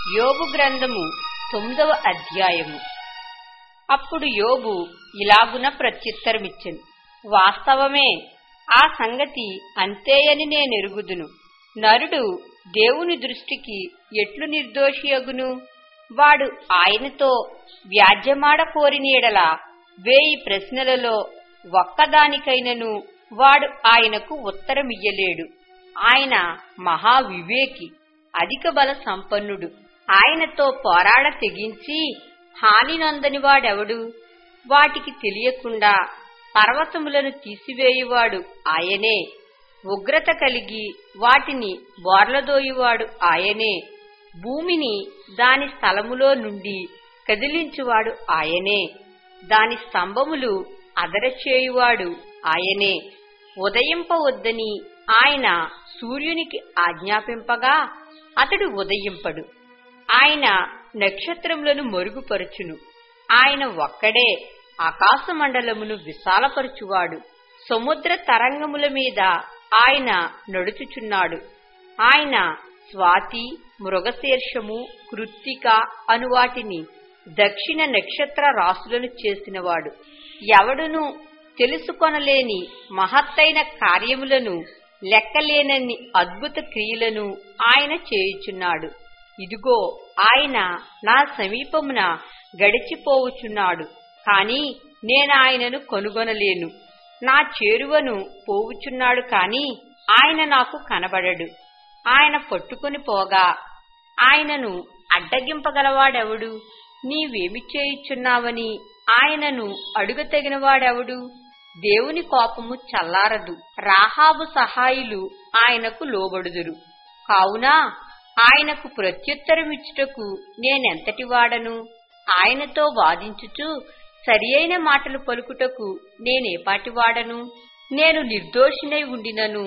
యోబు గ్రంథము తొమ్మిదవ అధ్యాయము అప్పుడు యోబు ఇలాగున ప్రత్యుత్తరమిచ్చెను వాస్తవమే ఆ సంగతి అంతేయని నేనెరుగుదును నరుడు దేవుని దృష్టికి ఎట్లు నిర్దోషియగును వాడు ఆయనతో వ్యాజ్యమాడ కోరినీడల వేయి ప్రశ్నలలో ఒక్కదానికైనను వాడు ఆయనకు ఉత్తరమియ్యలేడు ఆయన మహావివేకి అధిక బల సంపన్నుడు ఆయనతో పోరాడ తెగించి హాని నొందని వాడెవడు వాటికి తెలియకుండా పర్వతములను తీసివేయువాడు ఆయనే ఉగ్రత కలిగి వాటిని బోర్లదోయువాడు ఆయనే భూమిని దాని స్థలములో నుండి కదిలించువాడు ఆయనే దాని స్తంభములు అదరచేయువాడు ఆయనే ఉదయింపవద్దని ఆయన సూర్యునికి ఆజ్ఞాపింపగా అతడు ఉదయింపడు ఆయన నక్షత్రములను మరుగుపరచును ఆయన ఒక్కడే ఆకాశమండలమును విశాలపరచువాడు సముద్ర తరంగముల మీద ఆయన నడుచుచున్నాడు ఆయన స్వాతి మృగశీర్షము కృత్తిక అనువాటిని దక్షిణ నక్షత్ర రాసులను చేసినవాడు ఎవడును తెలుసుకొనలేని మహత్తైన కార్యములను లెక్కలేనన్ని అద్భుత క్రియలను ఆయన చేయుచున్నాడు ఇదిగో ఆయన నా సమీపమున గడిచిపోవుచున్నాడు కాని నేనాయనను కనుగొనలేను నా చేరువను పోవుచున్నాడు కాని ఆయన నాకు కనబడడు ఆయన పట్టుకుని పోగా ఆయనను అడ్డగింపగలవాడెవడు నీవేమి చేయుచున్నావని ఆయనను అడుగతగినవాడెవడు దేవుని కోపము చల్లారదు రాహాబు సహాయులు ఆయనకు లోబడుదురు కావున ఆయనకు ప్రత్యుత్తరమిచ్చుటకు నేనెంతటి వాడను ఆయనతో వాదించుచు సరియైన మాటలు పలుకుటకు నేనేపాటి వాడను నేను నిర్దోషినై ఉండినను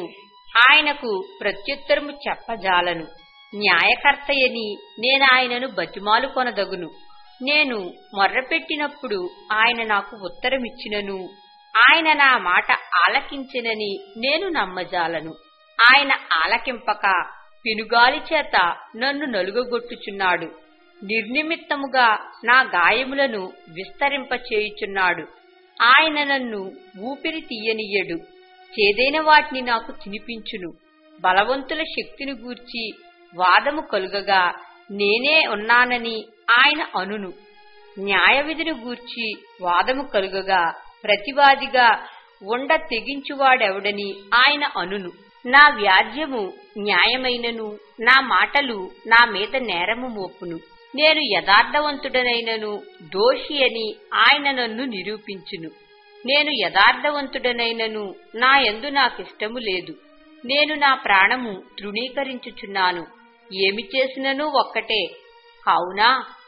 ఆయనకు ప్రత్యుత్తరము చెప్పజాలను న్యాయకర్తయని నేనాయనను బతిమాలు కొనదగును నేను మొర్రపెట్టినప్పుడు ఆయన నాకు ఉత్తరమిచ్చినను ఆయన నా మాట ఆలకించినని నేను నమ్మజాలను ఆయన ఆలకింపక పినుగాలి చేత నన్ను నలుగగొట్టుచున్నాడు నిర్నిమిత్తముగా నా గాయములను విస్తరింపచేయుచున్నాడు ఆయన నన్ను ఊపిరి తీయనియ్యడు చేదైన వాటిని నాకు తినిపించును బలవంతుల శక్తిని గూర్చి వాదము కలుగగా నేనే ఉన్నానని ఆయన అనును న్యాయవిధిని గూర్చి వాదము కలుగగా ప్రతివాదిగా ఉండ తెగించువాడెవడని ఆయన అనును నా వ్యాజ్యము న్యాయమైనను నా మాటలు నా మీద నేరము మోపును నేను యథార్థవంతుడనైనను దోషి అని ఆయన నన్ను నిరూపించును నేను యథార్థవంతుడనైనను నా యందు నాకిష్టము లేదు నేను నా ప్రాణము తృణీకరించుచున్నాను ఏమి చేసినను ఒక్కటే కావున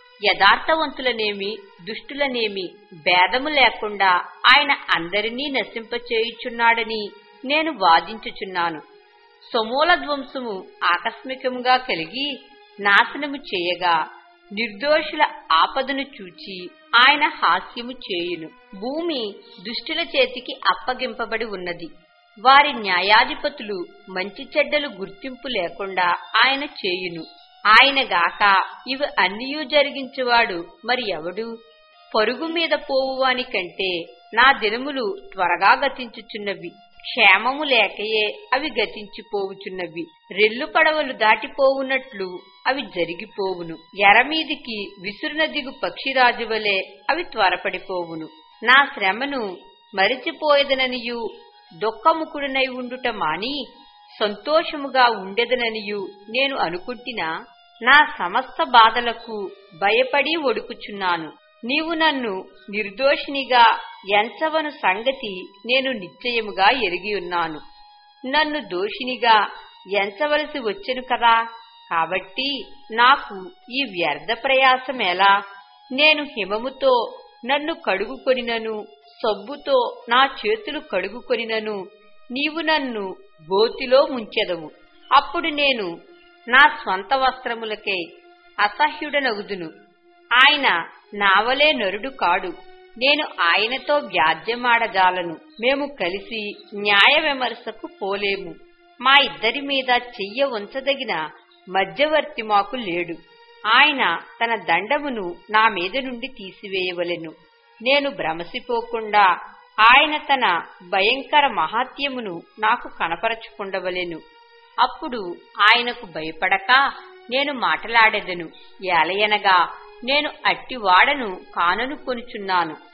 యథార్థవంతులనేమి దుష్టులనేమి భేదము లేకుండా ఆయన అందరినీ నశింపచేయుచున్నాడని నేను వాదించుచున్నాను సమూల ధ్వంసము ఆకస్మికముగా కలిగి నాశనము చేయగా నిర్దోషుల ఆపదను చూచి ఆయన హాస్యము చేయును భూమి దుష్టుల చేతికి అప్పగింపబడి ఉన్నది వారి న్యాయాధిపతులు మంచి చెడ్డలు గుర్తింపు లేకుండా ఆయన చేయును ఆయన గాక ఇవి అన్నియూ జరిగించువాడు మరి ఎవడు పరుగు మీద పోవువాని కంటే నా దినములు త్వరగా గతించుచున్నవి క్షేమము లేకయే అవి గతించిపోవుచున్నవి రెల్లు పడవలు దాటిపోవునట్లు అవి జరిగిపోవును ఎరమీదికి విసురున దిగు పక్షిరాజు వలె అవి త్వరపడిపోవును నా శ్రమను మరిచిపోయేదననియు దుఃఖముకుడునై ఉండుట మాని సంతోషముగా ఉండెదననియు నేను అనుకుంటినా నా సమస్త బాధలకు భయపడి ఒడుకుచున్నాను నీవు నన్ను నిర్దోషినిగా ఎంచవను సంగతి నేను నిశ్చయముగా ఎరిగి ఉన్నాను నన్ను దోషినిగా ఎంచవలసి వచ్చెను కదా కాబట్టి నాకు ఈ వ్యర్థ ప్రయాసమేలా నేను హిమముతో నన్ను కడుగుకొనినను సబ్బుతో నా చేతులు కడుగుకొనినను నీవు నన్ను గోతిలో ముంచెదవు అప్పుడు నేను నా స్వంత వస్త్రములకే అసహ్యుడనగుదును ఆయన నావలే నరుడు కాడు నేను ఆయనతో వ్యాజ్యమాడజాలను మేము కలిసి న్యాయ విమర్శకు పోలేము మా ఇద్దరి మీద చెయ్య ఉంచదగిన మధ్యవర్తి మాకు లేడు ఆయన తన దండమును నా మీద నుండి తీసివేయవలెను నేను భ్రమసిపోకుండా ఆయన తన భయంకర మహాత్యమును నాకు కనపరచుకుండవలెను అప్పుడు ఆయనకు భయపడక నేను మాటలాడెదను ఏలయనగా నేను అట్టివాడను కానను కొనుచున్నాను